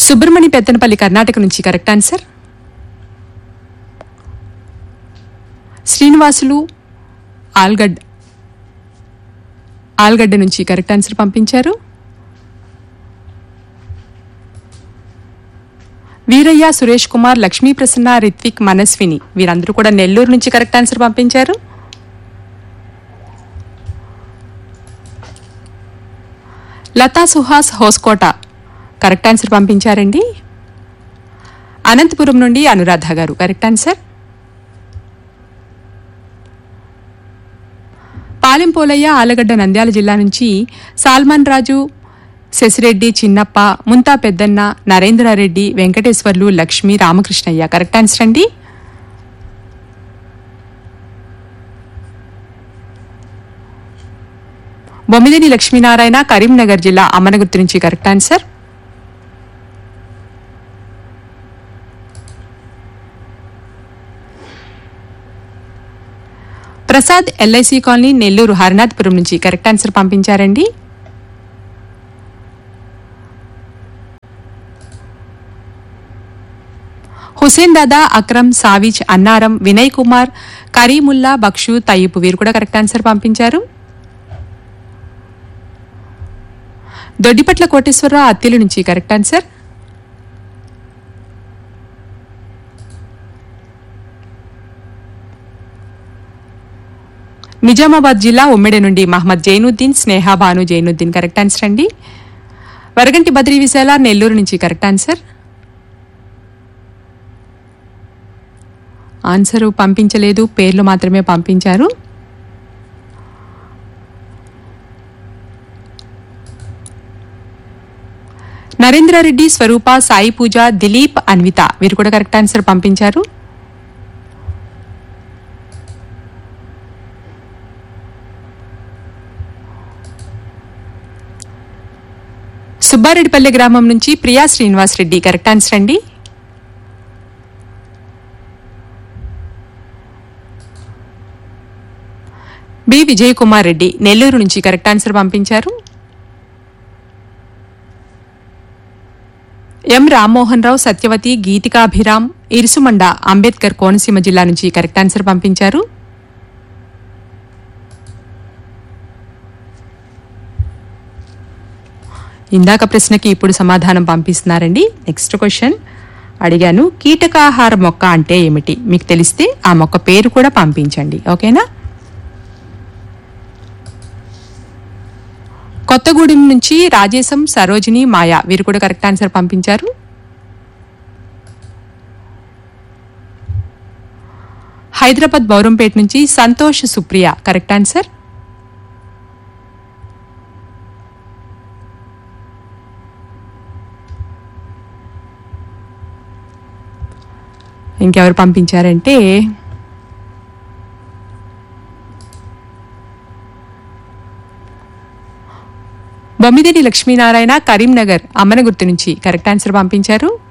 సుబ్రమణి పెత్తనపల్లి కర్ణాటక నుంచి correct answer Srinivasulu Algad Allagadda నుంచి correct answer పంపించారు వీరయ్య సురేష్ కుమార్ లక్ష్మీ ప్రసన్న రిత్విక్ మనస్విని వీరందరూ కూడా నెల్లూరు నుంచి కరెక్ట్ ఆన్సర్ పంపించారు లతా సుహాస్ హోస్కోట కరెక్ట్ ఆన్సర్ పంపించారండి అనంతపురం నుండి అనురాధ గారు కరెక్ట్ ఆన్సర్ పాలెం పోలయ్య ఆలగడ్డ నంద్యాల జిల్లా నుంచి సాల్మాన్ రాజు శశిరెడ్డి చిన్నప్ప ముంతా పెద్దన్న నరేంద్రారెడ్డి వెంకటేశ్వర్లు లక్ష్మి రామకృష్ణయ్య కరెక్ట్ ఆన్సర్ అండి బొమ్మిదేని లక్ష్మీనారాయణ కరీంనగర్ జిల్లా అమ్మనగుర్తు నుంచి correct answer Prasad LIC colony Nellore Harinathapuram నుంచి కరెక్ట్ ఆన్సర్ పంపించారండి హుసేన్ దాదా అక్రమ్ సావిజ్ అన్నారం వినయ్ కుమార్ కరీముల్లా బక్షు తయ్యపు వీరు కూడా కరెక్ట్ ఆన్సర్ పంపించారు దొడ్డిపట్ల కోటేశ్వరరావు అత్తిలి నుంచి కరెక్ట్ ఆన్సర్ నిజామాబాద్ జిల్లా ఉమ్మెడి నుండి మహమ్మద్ జైనుద్దీన్ స్నేహ భాను జైనుద్దీన్ కరెక్ట్ ఆన్సర్ అండి వరగంటి బద్రీ విశాల నెల్లూరు నుంచి కరెక్ట్ ఆన్సర్ ఆన్సరు పంపించలేదు పేర్లు మాత్రమే పంపించారు నరేంద్రారెడ్డి స్వరూప సాయి పూజ దిలీప్ అన్విత వీరు కూడా కరెక్ట్ ఆన్సర్ పంపించారు సుబ్బారెడ్డిపల్లి గ్రామం నుంచి ప్రియా శ్రీనివాస్ రెడ్డి కరెక్ట్ ఆన్సర్ అండి బి విజయ్ కుమార్ రెడ్డి నెల్లూరు నుంచి కరెక్ట్ ఆన్సర్ పంపించారు ఎం రామ్మోహన్ రావు సత్యవతి గీతికాభిరామ్ ఇరుసుమండ అంబేద్కర్ కోనసీమ జిల్లా నుంచి కరెక్ట్ ఆన్సర్ పంపించారు ఇందాక ప్రశ్నకి ఇప్పుడు సమాధానం పంపిస్తున్నారండి నెక్స్ట్ క్వశ్చన్ అడిగాను కీటకాహార మొక్క అంటే ఏమిటి మీకు తెలిస్తే ఆ మొక్క పేరు కూడా పంపించండి ఓకేనా కొత్తగూడెం నుంచి రాజేశం సరోజిని మాయా వీరు కూడా కరెక్ట్ ఆన్సర్ పంపించారు హైదరాబాద్ బౌరంపేట నుంచి సంతోష్ సుప్రియ కరెక్ట్ ఆన్సర్ ఇంకెవరు పంపించారంటే బొమ్మిదేని లక్ష్మీనారాయణ కరీంనగర్ అమ్మనగుర్తు నుంచి కరెక్ట్ ఆన్సర్ పంపించారు